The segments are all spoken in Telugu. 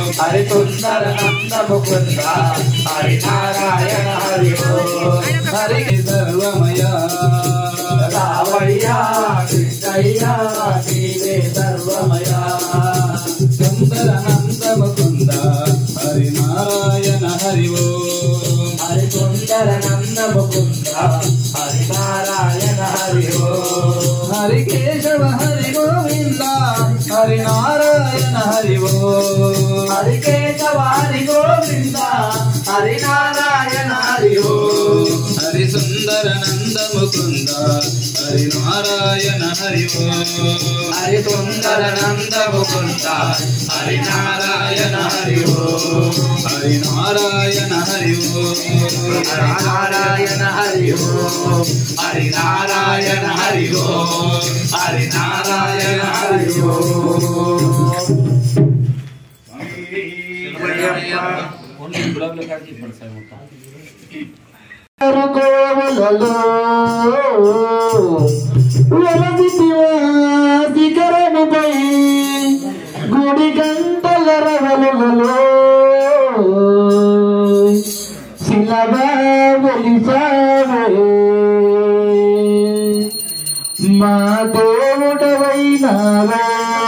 హరి సుందర నంద ముకుంద హరి నారాయణ హరి ఓం హరి సర్వమయ రావయ్య కృష్ణయ్య నీవే సర్వమయ సుందర నంద ముకుంద హరి నారాయణ హరి ఓం హరి సుందర నంద ముకుంద హరి నారాయణ హరి ఓం హరి కేశవ హరి గోవింద హరి నారాయణ హరి ఓం హరి కేశవ హరి గోవింద హరి నారాయణ హరి ఓం హరి సుందర నంద ముకుంద హరి నారాయణ హరి ఓం హరి సుందర నంద ముకుంద హరి నారాయణ హరి ఓం హరి నారాయణ హరి ఓం హరి నారాయణ హరి ఓం హరి నారాయణ హరి ఓం హరి నారాయణ హరి ఓం కోవలలో వెలదితివా శిఖరముపై గుడి గంటల రవలలో శిలగా వెలిసావే మా దేవుడవైనావే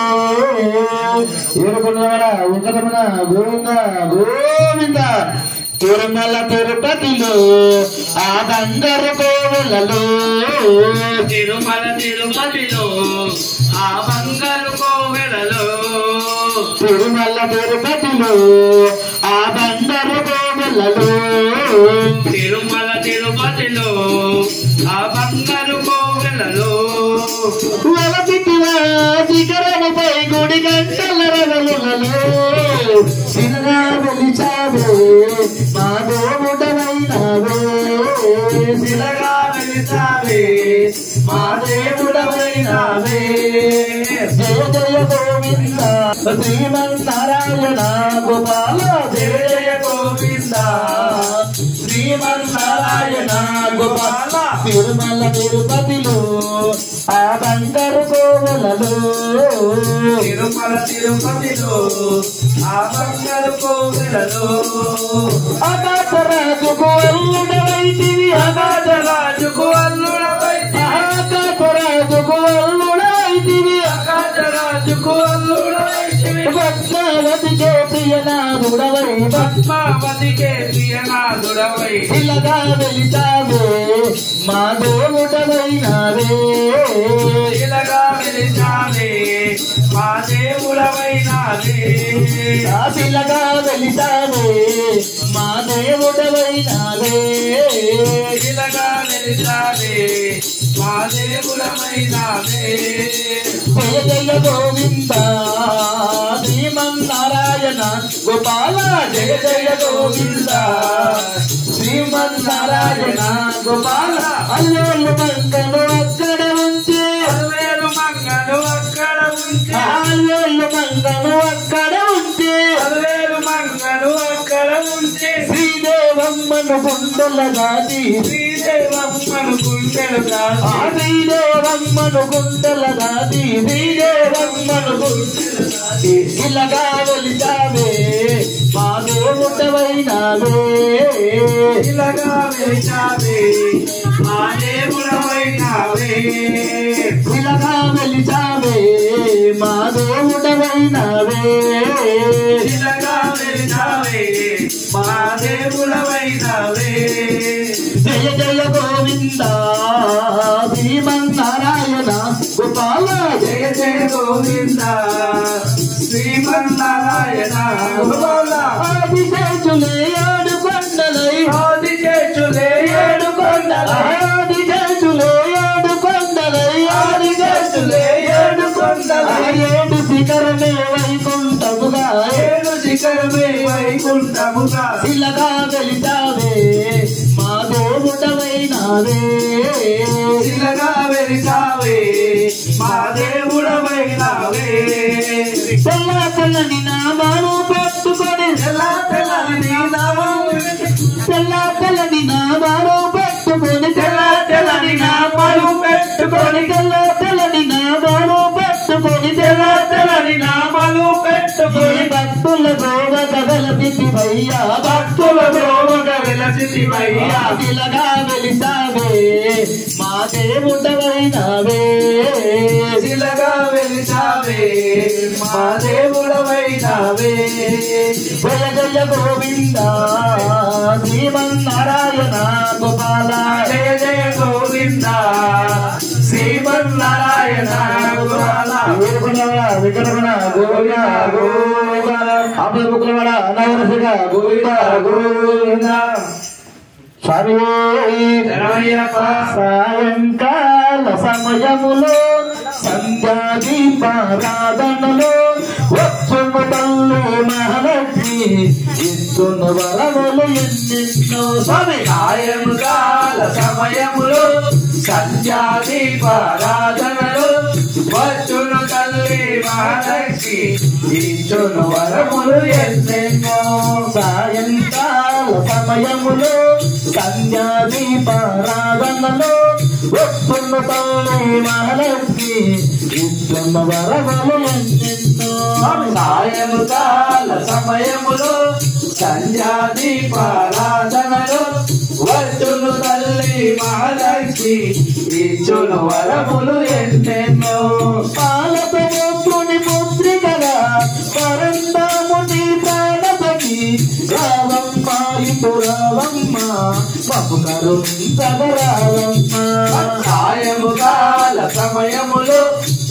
ఏడుకున్నవాడ ఉంకరమణ గోవింద గోవింద తిరుమల తిరుపతిలో ఆ బంగారు కోవెలలో తిరుమల తిరుపతిలో ఆ బంగారు కోవెలలో తిరుమల తిరుపతిలో ఆ బంగారు కోవెలలో తిరుమల తిరుపతిలో ఆ బంగారు కోవెలలో వెలపిటివా శిఖరముపై గుడి గంటల రవలులలో సినగా వెలిచావే మా దేవుడవైనావే శిలగా వెలిసావే మా దేవుడవైనావే జయ జయ గోవింద శ్రీమన్నారాయణ గోపాల జయ జయ గోవింద శ్రీమన్నారాయణ గోపాల తిరుమల తిరుపతిలో ఆ బంగారు కోవెలలో తిరుమల తిరుపతిలో ఆ బంగారు కోవెలలో అగాధరాజుకు అల్లుడవైతివి రాజుకు అల్లుడవైతే అగాధరాజుకు అల్లుడవైతివి రాజుకు అల్లుడవైతే భద్రావతికే ప్రియనాథుడవై పద్మావతికే ప్రియనాథుడవై ఇలాగా వెలిచావే మా దేవుడవైనావే ఇలాగా వెలిచావే మా దేవుడవైనావే ఇలాగా వెలిచావే మా దేవుడవైనావే ఇలాగా వెలిచావే మా దేవుడవైనావే జయ జయ గోవింద శ్రీమన్నారాయణ గోపాల జయ జయ గోవింద శ్రీమన్నారాయణ గోపాల అల్లోళ్ళు మంగను అక్కడ ఉంచి అల్వేలు మంగను అక్కడ ఉంటే అల్లోళ్ళు మంగను అక్కడ ఉంచి అల్వేలు మంగను అక్కడ ఉంటే శ్రీదేవమ్మను గుండెల దాటి శ్రీదేవమ్మను గుండెలు ఆ శ్రీదేవమ్మను గుండెల దాటి శ్రీదేవమ్మను గుండెల దాటి ఇలాగా వెలిచావే మా దేవుడవైనావే ఇలాగా వెలిచావే మా దేవుడవైనావే ఇలాగా వెలిచావే మా దేవుడవైనావే ఇలాగా వెలిచావే మా దేవుడవైనావే జయ జయ గోవింద శ్రీమన్నారాయణ గోపాల జయ జయ గోవింద శ్రీమన్నారాయణ గోపాల ఆదిశేషులే ఏడు కొండలై ఆదిశేషులే ఏడు కొండలై ఆదిశేషులే ఏడు కొండలై ఆదిశేషులే ఏడు కొండలై ఏడు శిఖరమే వైకుంఠముగా ఏడు శిఖరమే వైకుంఠముగా ఇలాగా వెలిచావే మా దేవుడవైనావే శిలగా వెలిసావే మా దేవుడవైనావే తెల్ల తెల్లని నామాను పెట్టుకొని ఎలా తెల్లని నీ నామం తెల్ల తెల్లని నామాను పెట్టుకొని తెల్ల తెల్లని నామాలు పెట్టుకొని తెల్ల తెల్లని నామాను పెట్టుకొని తెల్ల తెల్లని నామాలు ఈ పెట్టుకొని భక్తుల గోడ భయ్యా భక్తుల ద్రోవక విలసివయ్యా ఇలాగా వెలిసావే మా దేవుడవైనావే శిలగా వెలిసావే మా దేవుడవైనావే జయ జయ గోవింద శ్రీమన్నారాయణ గోపాల జయ జయ గోవింద శ్రీమన్నారాయణ గోపాల వీరగుణవడ వికటగుణ గోవింద గోవింద అభయముకులవడ నవరసిక గోవింద గోవింద స్వామి శరణయ్యప్ప సాయంకాల సమయములో సంధ్యాదీపారాధనలో వచ్చును తల్లి మహాలక్ష్మి ఇస్తున్న వరములు ఎన్నెన్నో స్వామి సాయము కాల సమయములో సంధ్యాదీపారాధనలు వచ్చును తల్లి మహాలక్ష్మి ఇచ్చును వరములు ఎన్నెన్నో సాయంకాల సమయములో సంధ్యాదీపారాధనలో వచ్చున్న తల్లి మహాలక్ష్మి ఇస్తున్న వరములు ఎన్నెన్నో సాయము కాల సమయములో సంధ్యాదీపారాధనలు వచ్చును తల్లి మహాలక్ష్మి ఇచ్చును వరములు ఎన్నెన్నో పాలపముద్రుని పుత్రికల పరందాముని ప్రాణపతి రావమ్మ ఇటు రావమ్మ పప్పు కరుణించగరావమ్మ సాయము కాల సమయములో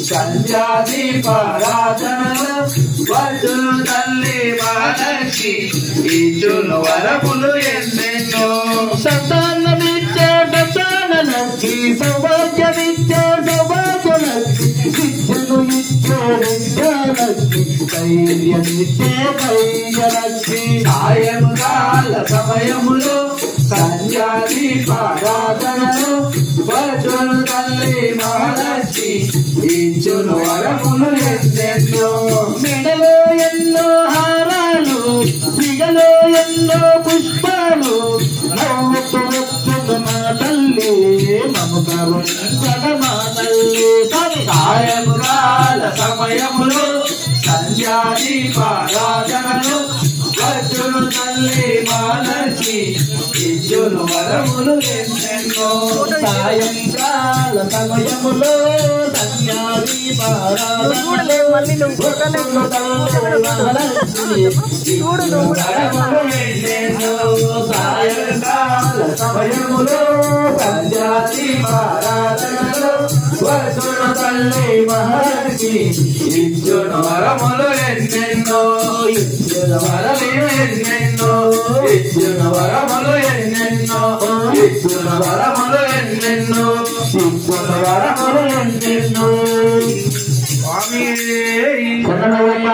సంధ్యాదీపారాధనలు వచ్చును తల్లి మహాలక్ష్మి ఇచ్చును వరములు ఎన్నెన్నో సంతానమిచ్చే సంతానలకి సౌభాగ్యమిచ్చే సౌభాగ్యలకి విద్యను ఇచ్చే విద్యాలకి ధైర్యమిచ్చే ధైర్యలకి సాయము కాల సమయములో సంధ్యాదీపారాధనలు వచ్చును తల్లి మహాలక్ష్మి ఇచ్చును వరములు ఎన్నెన్నో మెడలో ఎన్నో హారాలు సిగలో ఎన్నో పుష్పాలు నవ్వుతూ వస్తున్న మా తల్లి మము కరుణించగ మా తల్లి స్వామి. సాయము కాల సమయములో సంధ్యాదీపారాధనలు వచ్చును తల్లి మహాలక్ష్మి ఇచ్చును వరములు ఎన్నెన్నో సాయంకాల సమయములో సంధ్యాది పారాధనలో వస్తున్న తల్లి మహాలక్ష్మి వరములు ఎన్నెన్నో సాయంకాల సమయములో సంధ్యాదీపారాధనలు వచ్చును తల్లి మహాలక్ష్మి ఇచ్చును వరములు ఎన్నెన్నో ఇచ్చును వరములు ఎన్నెన్నో ఇచ్చును వరములు ఎన్నెన్నో ఇచ్చును వరములు ఎన్నెన్నో ఇచ్చును వరములు ఎన్నెన్నో స్వామి శరణమయ్య.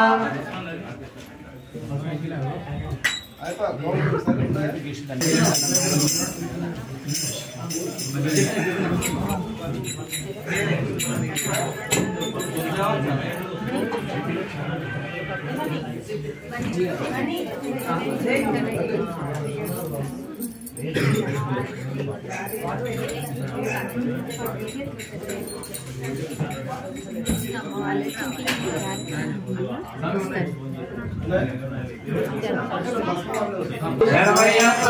శరణమయ్యప్ప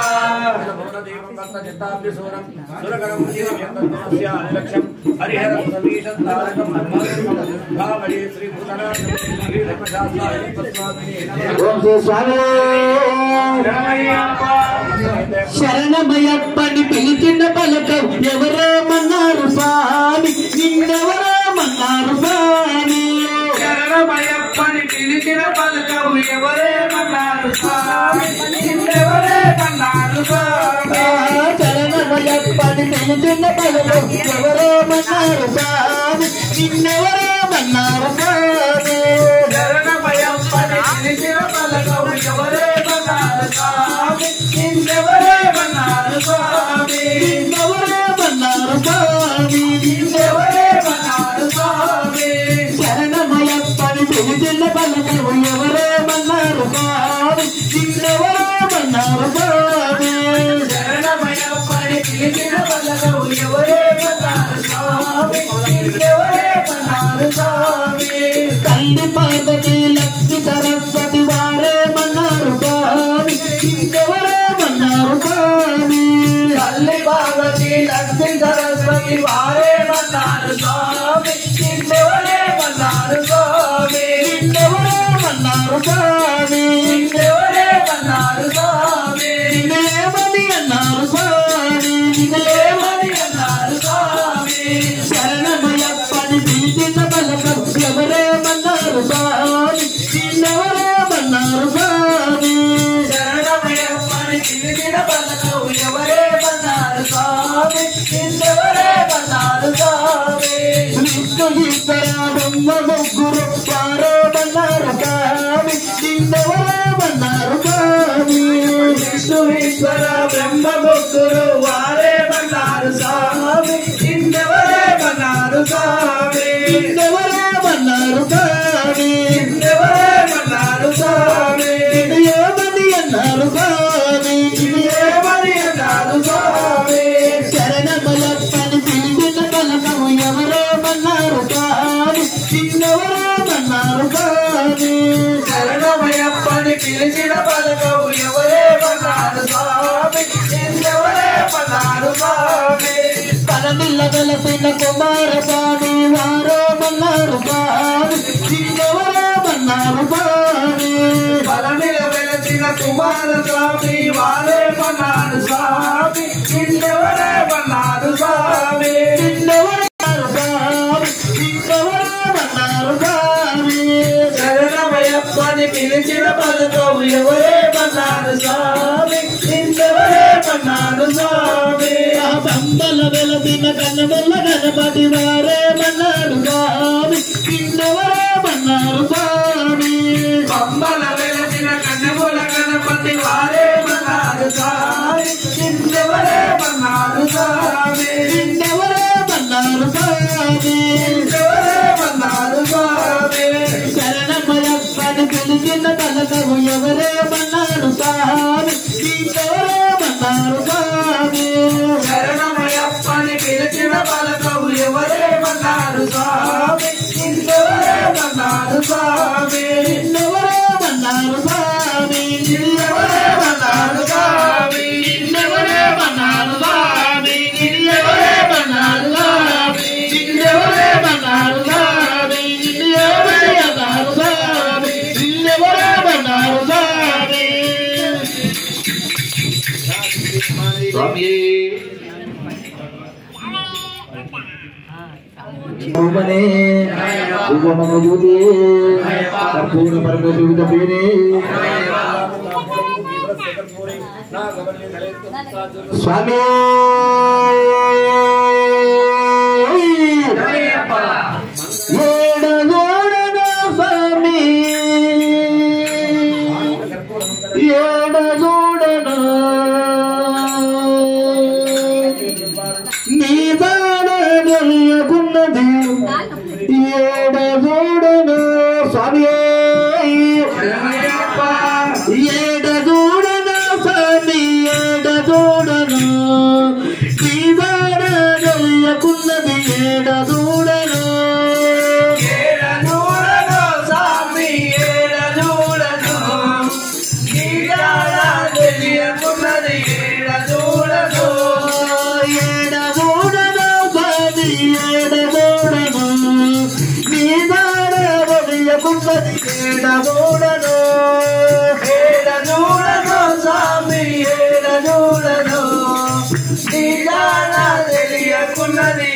ఓం శ్రీ స్వామి శరణమయ్యప్ప శరణమయ్యప్పని పిలిచిన పలకం ఎవరేమన్నారు స్వామి నిన్నెవరేమన్నారు స్వామి శరణమయ్యప్పని పిలిచిన పలకవు ఎవరేమన్నారు స్వామి ఎవరేమన్నారు స్వామి శరణమయ్యప్పని పిలిచిన పలకం ఎవరేమన్నారు స్వామి నిన్నెవరేమన్నారు స్వామి శరణమయ్యప్పని పిలిచిన పలకవు ఎవరేమన్నారు స్వామి ఎవరేమన్నారు స్వామి నిన్నెవరేమన్నారు స్వామి ఎవరేమన్నారు స్వామి శరణమయ్యప్పని పిలిచిన పలకం ఎవరేమన్నారు స్వామి నిన్నెవరేమన్నారు స్వామి శరణమయ్యప్పని పిలిచిన పలకవు ఎవరేమన్నారు స్వామి ఎవరేమన్నారు స్వామి తల్లి పార్వతి లక్ష్మి సరస్వతి వారేమన్నారు స్వామి స్వామి వారేమన్నారు స్వామి నిన్నెవరేమన్నారు స్వామి నిన్నెవరేమన్నారు స్వామి నిన్నెవరేమన్నారు స్వామి నిన్నేమని అన్నారు స్వామి నిన్నేమని అన్నారు స్వామి శరణమయ్యప్పని పిలిచిన పలకం ఎవరేమన్నారు స్వామి నిన్నెవరేమన్నారు స్వామి శరణమయ్యప్పని పిలిచిన పలకవు ఎవరేమన్నారు స్వామి నిన్నెవరేమన్నారు స్వామి విష్ణు ఈశ్వర బ్రహ్మ ముగ్గురు వారేమన్నారు స్వామి నిన్నెవరేమన్నారు స్వామి విష్ణు ఈశ్వర బ్రహ్మ ముగ్గురు వారేమన్నారు స్వామి నిన్నెవరేమన్నారు స్వామి నిన్నెవరేమన్నారు స్వామి నిన్నెవరేమన్నారు స్వామి ఏమని అన్నారు స్వామి ఏమని అన్నారు స్వామి శరణమలప్పని పిలిచిన పలకము ఎవరేమన్నారు స్వామి నిన్నెవరేమన్నారు స్వామి శరణమయ్యప్పని పిలిచిన పలకవు ఎవరేమన్నారు స్వామి నిన్నెవరేమన్నారు స్వామి పరమిల్ల వెలసిన కుమార స్వామి వారేమన్నారు స్వామి నిన్నెవరేమన్నారు స్వామి పరమిల వెలసిన కుమార స్వామి వారేమన్నారు స్వామి నిన్నెవరేమన్నారు స్వామి నిన్నెవరేమన్నారు స్వామి నిన్నెవరేమన్నారు స్వామి శరణమయ్యప్పని పిలిచిన పలకవు ఎవరేమన్నారు స్వామి నిన్నెవరేమన్నారు స్వామి ఆ బంబల వెలసిన కన్నబెల్ల గణపతి వారేమన్నారు స్వామి నిన్నెవరేమన్నారు స్వామి బొమ్మల వెలసిన కన్నముల గణపతి వారేమన్నారు స్వామి నిన్నెవరేమన్నారు స్వామి నిన్నెవరేమన్నారు స్వామి నిన్నెవరేమన్నారు స్వామి శరణమయ్యప్పని పిలిచిన పలకము ఎవరేమన్నారు స్వామి నిన్నెవరేమన్నారు స్వామి శరణమయ్యప్పని పిలిచిన పలకవు ఎవరేమన్నారు స్వామి నిన్నెవరేమన్నారు స్వామి నిన్నెవరేమన్నారు స్వామి నిన్నెవరేమన్నారు స్వామి నిన్నెవరేమన్నారు స్వామి నిన్నెవరేమన్నారు స్వామి నిన్నెవరేమన్నారు స్వామి నిన్నెవరేమన్నారు స్వామి నిన్నెవరేమన్నారు స్వామి స్వామి రూపనే ఉపమయూతే సంపూర్ణ పరమశివుత పేరే స్వామి ఏడగోడన స్వామి ఏడగోడన నీ దాడ తెలియకున్నది ఏడగోడన స్వామి శరణమయ్యప్ప ఏడగోడన స్వామి ఏడగోడన నీ దాడ తెలియకున్నది ఏడగోడన ఏడనూరను స్వామి ఏడనూరను నీడాల తెలియకున్నది ఏడనూరను ఏడగోడన స్వామి ఏడగోడన నీ దాడ తెలియకున్నది ఏడగోడన ఏడనూరను స్వామి ఏడనూరను నీడాల తెలియకున్నది